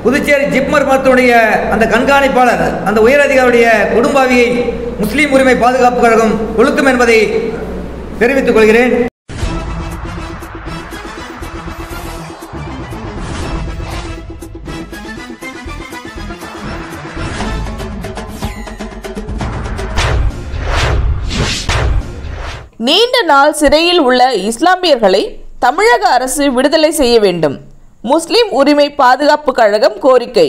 புதுச்சேரி ஜிப்மர் மருத்துவனுடைய அந்த கண்காணிப்பாளர் அந்த உயரதிகாரியுடைய குடும்பாவியை முஸ்லீம் உரிமை பாதுகாப்பு கழகம் கொளுத்தும் என்பதை தெரிவித்துக் கொள்கிறேன் நீண்ட நாள் சிறையில் உள்ள இஸ்லாமியர்களை தமிழக அரசு விடுதலை செய்ய வேண்டும் முஸ்லிம் உரிமை பாதுகாப்பு கழகம் கோரிக்கை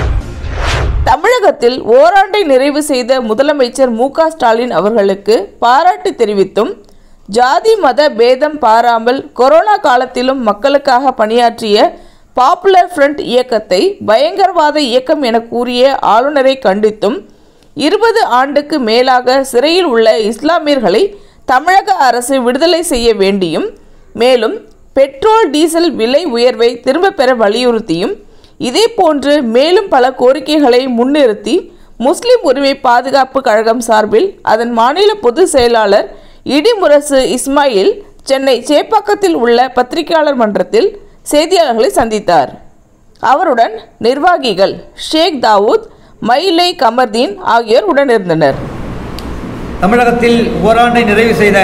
தமிழகத்தில் ஓராண்டை நிறைவு செய்த முதலமைச்சர் மு க ஸ்டாலின் அவர்களுக்கு பாராட்டு தெரிவித்தும் ஜாதி மத பேதம் பாராமல் கொரோனா காலத்திலும் மக்களுக்காக பணியாற்றிய பாப்புலர் ஃப்ரண்ட் இயக்கத்தை பயங்கரவாத இயக்கம் என கூறிய ஆளுநரை கண்டித்தும் இருபது ஆண்டுக்கு மேலாக சிறையில் உள்ள இஸ்லாமியர்களை தமிழக அரசு விடுதலை செய்ய வேண்டியும் மேலும் பெட்ரோல் டீசல் விலை உயர்வை திரும்பப் பெற வலியுறுத்தியும் இதேபோன்று மேலும் பல கோரிக்கைகளை முன்னிறுத்தி முஸ்லிம் உரிமை பாதுகாப்பு கழகம் சார்பில் அதன் மாநில பொதுச் செயலாளர் இடிமுரசு இஸ்மாயில் சென்னை சேப்பாக்கத்தில் உள்ள பத்திரிகையாளர் மன்றத்தில் செய்தியாளர்களை சந்தித்தார் அவருடன் நிர்வாகிகள் ஷேக் தாவூத் மயிலை கமர்தீன் ஆகியோர் உடனிருந்தனர் தமிழகத்தில் ஓராண்டை நிறைவு செய்த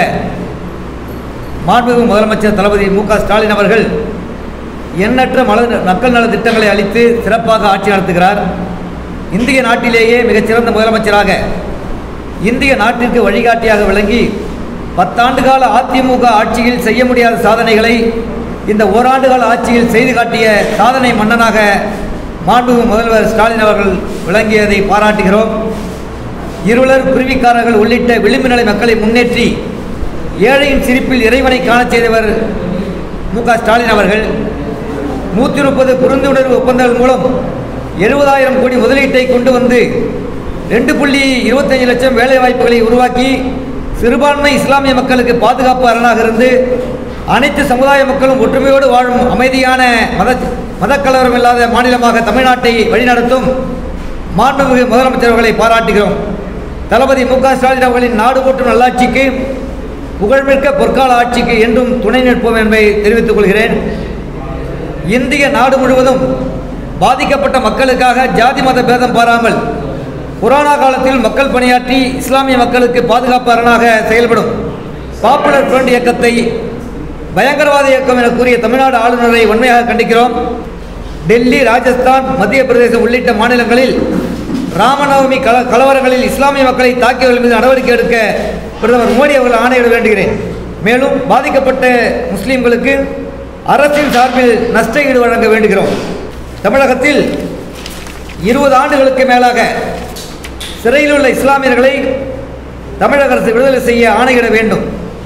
மாண்புமிகு முதலமைச்சர் தளபதி மு க ஸ்டாலின் அவர்கள் எண்ணற்ற மல மக்கள் நல திட்டங்களை அளித்து சிறப்பாக ஆட்சி நடத்துகிறார் இந்திய நாட்டிலேயே மிகச்சிறந்த முதலமைச்சராக இந்திய நாட்டிற்கு வழிகாட்டியாக விளங்கி பத்தாண்டு கால அதிமுக ஆட்சியில் செய்ய முடியாத சாதனைகளை இந்த ஓராண்டு கால ஆட்சியில் செய்து காட்டிய சாதனை மன்னனாக மாண்புமிகு முதல்வர் ஸ்டாலின் அவர்கள் விளங்கியதை பாராட்டுகிறோம் இருளர் குருவிக்காரர்கள் உள்ளிட்ட விளிம்பு நிலை மக்களை முன்னேற்றி ஏழையின் சிரிப்பில் இறைவனை காணச் செய்தவர் மு க ஸ்டாலின் அவர்கள் நூற்றி முப்பது புரிந்துணர்வு ஒப்பந்தங்கள் மூலம் எழுபதாயிரம் கோடி முதலீட்டை கொண்டு வந்து ரெண்டு புள்ளி இருபத்தஞ்சு லட்சம் வேலை வாய்ப்புகளை உருவாக்கி சிறுபான்மை இஸ்லாமிய மக்களுக்கு பாதுகாப்பு அரணாக இருந்து அனைத்து சமுதாய மக்களும் ஒற்றுமையோடு வாழும் அமைதியான மத மதக்கலவரம் இல்லாத மாநிலமாக தமிழ்நாட்டை வழிநடத்தும் மாண்புமிகு முதலமைச்சர் அவர்களை பாராட்டுகிறோம் தளபதி மு க ஸ்டாலின் அவர்களின் நாடு போற்றும் நல்லாட்சிக்கு புகழ்மிக்க பொற்கால ஆட்சிக்கு என்றும் துணை நிற்போம் என்பதை தெரிவித்துக் கொள்கிறேன் இந்திய நாடு முழுவதும் பாதிக்கப்பட்ட மக்களுக்காக ஜாதி மத பேதம் பாராமல் கொரோனா காலத்தில் மக்கள் பணியாற்றி இஸ்லாமிய மக்களுக்கு பாதுகாப்பு அரணாக செயல்படும் பாப்புலர் ஃப்ரண்ட் இயக்கத்தை பயங்கரவாத இயக்கம் என கூறிய தமிழ்நாடு ஆளுநரை உண்மையாக கண்டிக்கிறோம் டெல்லி ராஜஸ்தான் மத்திய பிரதேசம் உள்ளிட்ட மாநிலங்களில் ராமநவமி கல கலவரங்களில் இஸ்லாமிய மக்களை தாக்கியவர்கள் மீது நடவடிக்கை எடுக்க பிரதமர் மோடி அவர்கள் ஆணையிட வேண்டுகிறேன் மேலும் பாதிக்கப்பட்ட முஸ்லீம்களுக்கு அரசின் சார்பில் நஷ்ட ஈடு வழங்க வேண்டுகிறோம் தமிழகத்தில் இருபது ஆண்டுகளுக்கு மேலாக சிறையில் உள்ள இஸ்லாமியர்களை தமிழக அரசு விடுதலை செய்ய ஆணையிட வேண்டும்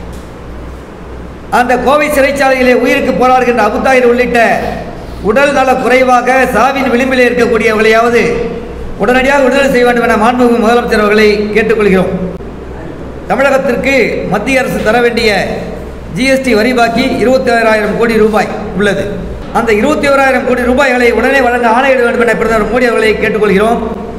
அந்த கோவை சிறைச்சாலையிலே உயிருக்கு போராடுகின்ற அபுதாயிர் உள்ளிட்ட உடல் நல குறைவாக சாவின் விளிம்பில் இருக்கக்கூடியவர்களையாவது உடனடியாக விடுதலை செய்ய வேண்டும் என மாண்புமிகு முதலமைச்சர் அவர்களை கேட்டுக்கொள்கிறோம் தமிழகத்திற்கு மத்திய அரசு தர வேண்டிய ஜிஎஸ்டி வரி பாக்கி இருபத்தி ஓராயிரம் கோடி ரூபாய் உள்ளது அந்த இருபத்தி ஓராயிரம் கோடி ரூபாய்களை உடனே வழங்க ஆணையிட வேண்டும் என பிரதமர் மோடி அவர்களை கேட்டுக்கொள்கிறோம்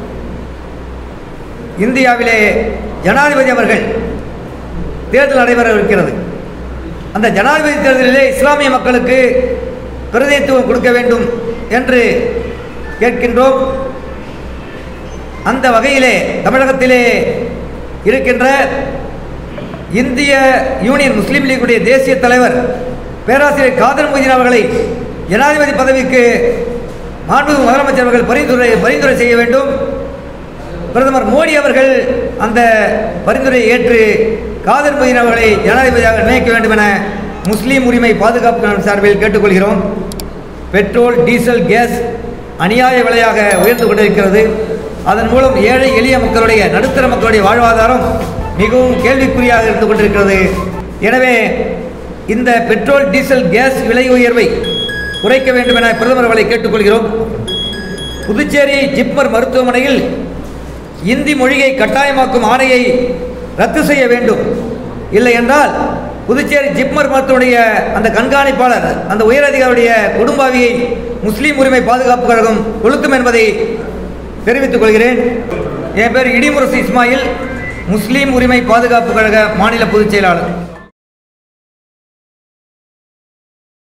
இந்தியாவிலே ஜனாதிபதி அவர்கள் தேர்தல் நடைபெற இருக்கிறது அந்த ஜனாதிபதி தேர்தலிலே இஸ்லாமிய மக்களுக்கு பிரதிநிதித்துவம் கொடுக்க வேண்டும் என்று கேட்கின்றோம் அந்த வகையிலே தமிழகத்திலே இருக்கின்ற இந்திய யூனியன் முஸ்லீம் லீக்குடைய தேசிய தலைவர் பேராசிரியர் காதர் மொய்தீன் அவர்களை ஜனாதிபதி பதவிக்கு மாண்புமிகு முதலமைச்சர் அவர்கள் பரிந்துரை பரிந்துரை செய்ய வேண்டும் பிரதமர் மோடி அவர்கள் அந்த பரிந்துரையை ஏற்று காதர் மொய்தீன் அவர்களை ஜனாதிபதியாக நியமிக்க வேண்டும் என முஸ்லீம் உரிமை பாதுகாப்பு கழகம் சார்பில் கேட்டுக்கொள்கிறோம் பெட்ரோல் டீசல் கேஸ் அநியாய விலையாக உயர்ந்து கொண்டிருக்கிறது அதன் மூலம் ஏழை எளிய மக்களுடைய நடுத்தர மக்களுடைய வாழ்வாதாரம் மிகவும் கேள்விக்குறியாக இருந்து கொண்டிருக்கிறது எனவே இந்த பெட்ரோல் டீசல் கேஸ் விலை உயர்வை குறைக்க வேண்டும் என பிரதமர் அவர்களை கேட்டுக்கொள்கிறோம் புதுச்சேரி ஜிப்மர் மருத்துவமனையில் இந்தி மொழியை கட்டாயமாக்கும் ஆணையை ரத்து செய்ய வேண்டும் இல்லை என்றால் புதுச்சேரி ஜிப்மர் மருத்துவனுடைய அந்த கண்காணிப்பாளர் அந்த உயரதிகாரியுடைய குடும்பாவியை முஸ்லீம் உரிமை பாதுகாப்பு கழகம் கொளுத்தும் என்பதை தெரிவித்துக் கொள்கிறேன் என் பேர் இடிமுரசு இஸ்மாயில் முஸ்லீம் உரிமை பாதுகாப்பு கழக மாநில பொதுச் செயலாளர்